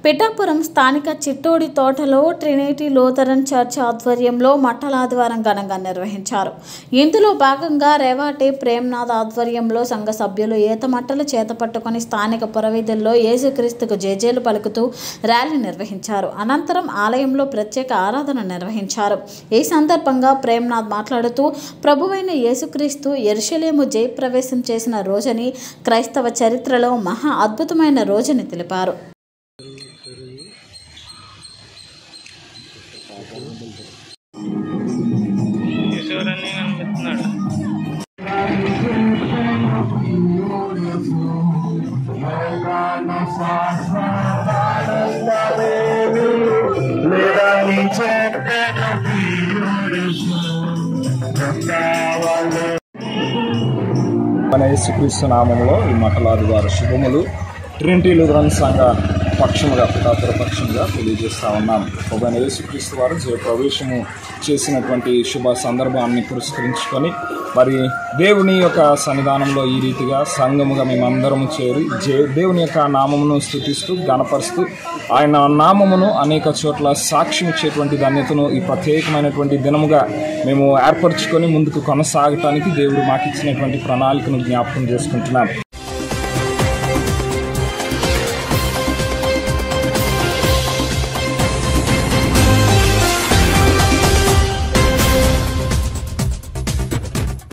పిఠాపురం స్థానిక చిట్టోడి తోటలో Trinity Lutheran church ఆధ్వర్యంలో మట్టలాదివారం ఘనంగా నిర్వహించారు ఇందులో భాగంగా రేవాటి ప్రేమ్నాథ్ ఆధ్వర్యంలో సంఘ సభ్యులు ఈత మట్టలు చేత పట్టుకొని స్థానిక పురవీధుల్లో యేసుక్రీస్తుకు జేజేలు పలుకుతూ ర్యాలీ నిర్వహించారు అనంతరం ఆలయంలో ప్రత్యేక ఆరాధన నిర్వహించారు ఈ సందర్భంగా ప్రేమ్నాథ్ మాట్లాడుతూ ప్రభువైన యేసుక్రీస్తు ఎరుషలేము జయప్రవేశం చేసిన రోజని క్రైస్తవ చరిత్రలో మహా అద్భుతమైన రోజని తెలిపారు ఈశ్వరుని కనిపిస్తున్నాడు మన యేసుక్రీస్తు నామంలో ఈ మఠలాది వారి శుభములు ట్రింటీ లుథరన్ సంఘ పక్షముగా పితాపుర పక్షముగా తెలియజేస్తా ఉన్నాం ప్రభుత్వ యేసుక్రీస్తు వారు జయ ప్రవేశము చేసినటువంటి శుభ సందర్భాన్ని పురస్కరించుకొని మరి దేవుని యొక్క సన్నిధానంలో ఈ రీతిగా సంఘముగా మేమందరము చేరి జే- దేవుని యొక్క నామమును స్థుతిస్తూ గణపరుస్తూ ఆయన నామమును అనేక చోట్ల సాక్ష్యం ఇచ్చేటువంటి ధన్యతను ఈ ప్రత్యేకమైనటువంటి దినముగా మేము ఏర్పరచుకొని ముందుకు కొనసాగటానికి దేవుడు మాకు ఇచ్చినటువంటి ప్రణాళికను జ్ఞాపకం చేసుకుంటున్నాం